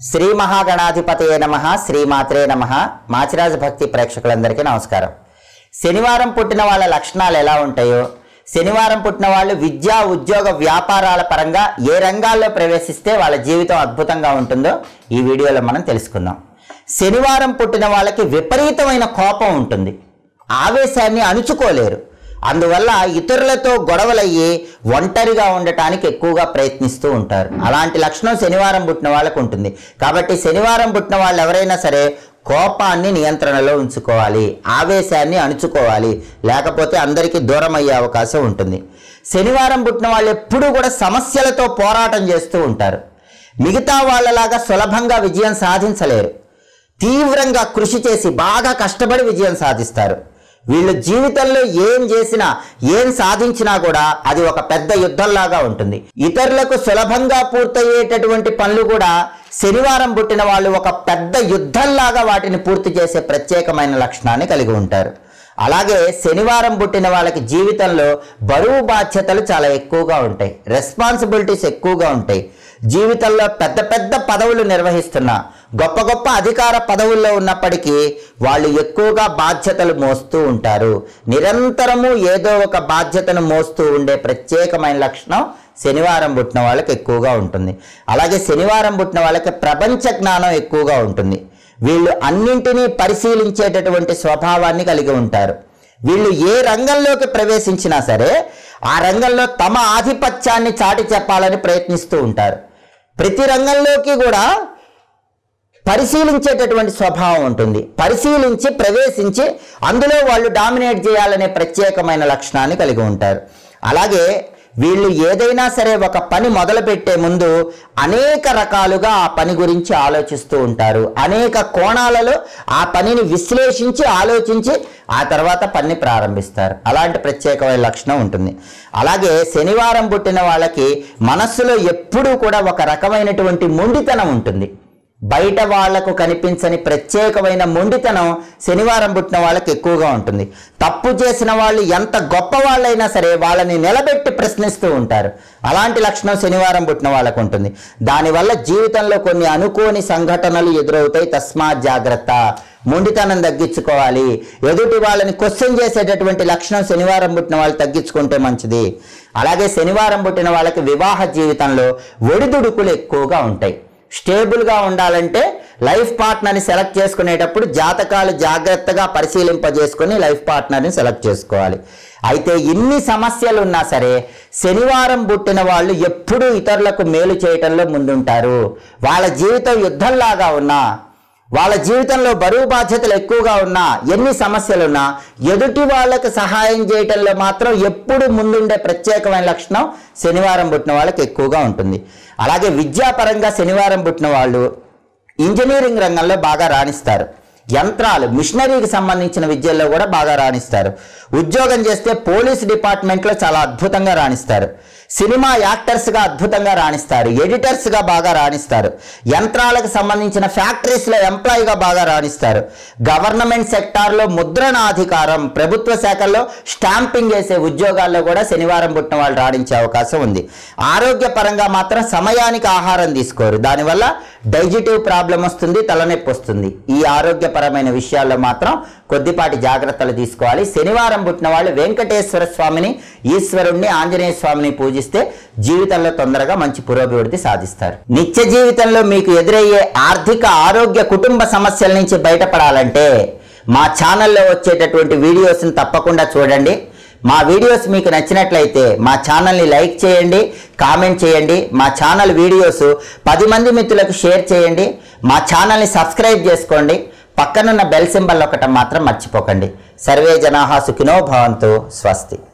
శ్రీ మహాగణాధిపతయే నమ శ్రీమాత్రే నమ మాచిరాజ భక్తి ప్రేక్షకులందరికీ నమస్కారం శనివారం పుట్టిన వాళ్ళ లక్షణాలు ఎలా ఉంటాయో శనివారం పుట్టిన వాళ్ళు విద్యా ఉద్యోగ వ్యాపారాల పరంగా ఏ రంగాల్లో ప్రవేశిస్తే వాళ్ళ జీవితం అద్భుతంగా ఉంటుందో ఈ వీడియోలో మనం తెలుసుకుందాం శనివారం పుట్టిన వాళ్ళకి విపరీతమైన కోపం ఉంటుంది ఆవేశాన్ని అణుచుకోలేరు అందువల్ల ఇతరులతో గొడవలయ్యి ఒంటరిగా ఉండటానికి ఎక్కువగా ప్రయత్నిస్తూ ఉంటారు అలాంటి లక్షణం శనివారం పుట్టిన వాళ్ళకు ఉంటుంది కాబట్టి శనివారం పుట్టిన వాళ్ళు ఎవరైనా సరే కోపాన్ని నియంత్రణలో ఉంచుకోవాలి ఆవేశాన్ని అణుచుకోవాలి లేకపోతే అందరికీ దూరం అయ్యే అవకాశం ఉంటుంది శనివారం పుట్టిన వాళ్ళు ఎప్పుడూ కూడా సమస్యలతో పోరాటం చేస్తూ ఉంటారు మిగతా వాళ్ళలాగా సులభంగా విజయం సాధించలేరు తీవ్రంగా కృషి చేసి బాగా కష్టపడి విజయం సాధిస్తారు వీళ్ళు జీవితంలో ఏం చేసినా ఏం సాధించినా కూడా అది ఒక పెద్ద యుద్ధంలాగా ఉంటుంది ఇతరులకు సులభంగా పూర్తయ్యేటటువంటి పనులు కూడా శనివారం పుట్టిన వాళ్ళు ఒక పెద్ద యుద్ధంలాగా వాటిని పూర్తి చేసే ప్రత్యేకమైన లక్షణాన్ని కలిగి ఉంటారు అలాగే శనివారం పుట్టిన వాళ్ళకి జీవితంలో బరువు బాధ్యతలు చాలా ఎక్కువగా ఉంటాయి రెస్పాన్సిబిలిటీస్ ఎక్కువగా ఉంటాయి జీవితంలో పెద్ద పెద్ద పదవులు నిర్వహిస్తున్నా గొప్ప గొప్ప అధికార పదవుల్లో ఉన్నప్పటికీ వాళ్ళు ఎక్కువగా బాధ్యతలు మోస్తూ ఉంటారు నిరంతరము ఏదో ఒక బాధ్యతను మోస్తూ ఉండే ప్రత్యేకమైన లక్షణం శనివారం పుట్టిన వాళ్ళకి ఎక్కువగా ఉంటుంది అలాగే శనివారం పుట్టిన వాళ్ళకి ప్రపంచ జ్ఞానం ఎక్కువగా ఉంటుంది వీళ్ళు అన్నింటినీ పరిశీలించేటటువంటి స్వభావాన్ని కలిగి ఉంటారు వీళ్ళు ఏ రంగంలోకి ప్రవేశించినా సరే ఆ రంగంలో తమ ఆధిపత్యాన్ని చాటి చెప్పాలని ప్రయత్నిస్తూ ఉంటారు ప్రతి రంగంలోకి కూడా పరిశీలించేటటువంటి స్వభావం ఉంటుంది పరిశీలించి ప్రవేశించి అందులో వాళ్ళు డామినేట్ చేయాలనే ప్రత్యేకమైన లక్షణాన్ని కలిగి ఉంటారు అలాగే వీళ్ళు ఏదైనా సరే ఒక పని మొదలుపెట్టే ముందు అనేక రకాలుగా ఆ పని గురించి ఆలోచిస్తూ ఉంటారు అనేక కోణాలలో ఆ పనిని విశ్లేషించి ఆలోచించి ఆ తర్వాత పని ప్రారంభిస్తారు అలాంటి ప్రత్యేకమైన లక్షణం ఉంటుంది అలాగే శనివారం పుట్టిన వాళ్ళకి మనస్సులో ఎప్పుడూ కూడా ఒక రకమైనటువంటి మొండితనం ఉంటుంది బయట వాళ్లకు కనిపించని ప్రత్యేకమైన మొండితనం శనివారం పుట్టిన వాళ్ళకి ఎక్కువగా ఉంటుంది తప్పు చేసిన వాళ్ళు ఎంత గొప్ప వాళ్ళైనా సరే వాళ్ళని నిలబెట్టి ప్రశ్నిస్తూ ఉంటారు అలాంటి లక్షణం శనివారం పుట్టిన వాళ్ళకు ఉంటుంది దానివల్ల జీవితంలో కొన్ని అనుకోని సంఘటనలు ఎదురవుతాయి తస్మా జాగ్రత్త మొండితనం తగ్గించుకోవాలి ఎదుటి వాళ్ళని క్వశ్చన్ చేసేటటువంటి లక్షణం శనివారం పుట్టిన వాళ్ళు తగ్గించుకుంటే మంచిది అలాగే శనివారం పుట్టిన వాళ్ళకి వివాహ జీవితంలో ఒడిదుడుకులు ఎక్కువగా ఉంటాయి స్టేబుల్గా ఉండాలంటే లైఫ్ పార్ట్నర్ని సెలెక్ట్ చేసుకునేటప్పుడు జాతకాలు జాగ్రత్తగా పరిశీలింపజేసుకొని లైఫ్ పార్ట్నర్ని సెలెక్ట్ చేసుకోవాలి అయితే ఇన్ని సమస్యలు ఉన్నా సరే శనివారం పుట్టిన వాళ్ళు ఎప్పుడూ ఇతరులకు మేలు చేయటంలో ముందుంటారు వాళ్ళ జీవితం యుద్ధంలాగా ఉన్నా వాళ్ళ జీవితంలో బరువు బాధ్యతలు ఎక్కువగా ఉన్నా ఎన్ని సమస్యలున్నా ఎదుటి వాళ్ళకి సహాయం చేయటంలో మాత్రం ఎప్పుడు ముందుండే ప్రత్యేకమైన లక్షణం శనివారం పుట్టిన వాళ్ళకి ఎక్కువగా ఉంటుంది అలాగే విద్యాపరంగా శనివారం పుట్టిన వాళ్ళు ఇంజనీరింగ్ రంగంలో బాగా రాణిస్తారు యంత్రాలు మిషనరీకి సంబంధించిన విద్యల్లో కూడా బాగా రాణిస్తారు ఉద్యోగం చేస్తే పోలీస్ డిపార్ట్మెంట్లో చాలా అద్భుతంగా రాణిస్తారు సినిమా యాక్టర్స్గా అద్భుతంగా రాణిస్తారు ఎడిటర్స్గా బాగా రాణిస్తారు యంత్రాలకు సంబంధించిన ఫ్యాక్టరీస్లో ఎంప్లాయీగా బాగా రాణిస్తారు గవర్నమెంట్ సెక్టార్లో ముద్రణాధికారం ప్రభుత్వ శాఖల్లో స్టాంపింగ్ వేసే ఉద్యోగాల్లో కూడా శనివారం పుట్టిన వాళ్ళు రాణించే అవకాశం ఉంది ఆరోగ్యపరంగా మాత్రం సమయానికి ఆహారం తీసుకోరు దానివల్ల డైజెటివ్ ప్రాబ్లం వస్తుంది తలనొప్పి వస్తుంది ఈ ఆరోగ్యపరమైన విషయాల్లో మాత్రం కొద్దిపాటి జాగ్రత్తలు తీసుకోవాలి శనివారం పుట్టిన వాళ్ళు వెంకటేశ్వర స్వామిని ఈశ్వరుణ్ణి ఆంజనేయ స్వామిని పూజిస్తే జీవితంలో తొందరగా మంచి పురోభివృద్ధి సాధిస్తారు నిత్య జీవితంలో మీకు ఎదురయ్యే ఆర్థిక ఆరోగ్య కుటుంబ సమస్యల నుంచి బయటపడాలంటే మా ఛానల్లో వచ్చేటటువంటి వీడియోస్ని తప్పకుండా చూడండి మా వీడియోస్ మీకు నచ్చినట్లయితే మా ఛానల్ని లైక్ చేయండి కామెంట్ చేయండి మా ఛానల్ వీడియోస్ పది మంది మిత్రులకు షేర్ చేయండి మా ఛానల్ని సబ్స్క్రైబ్ చేసుకోండి పక్కనున్న బెల్ సింబల్ ఒకటం మాత్రం మర్చిపోకండి సర్వే జనాహా సుఖినో భవంతు స్వస్తి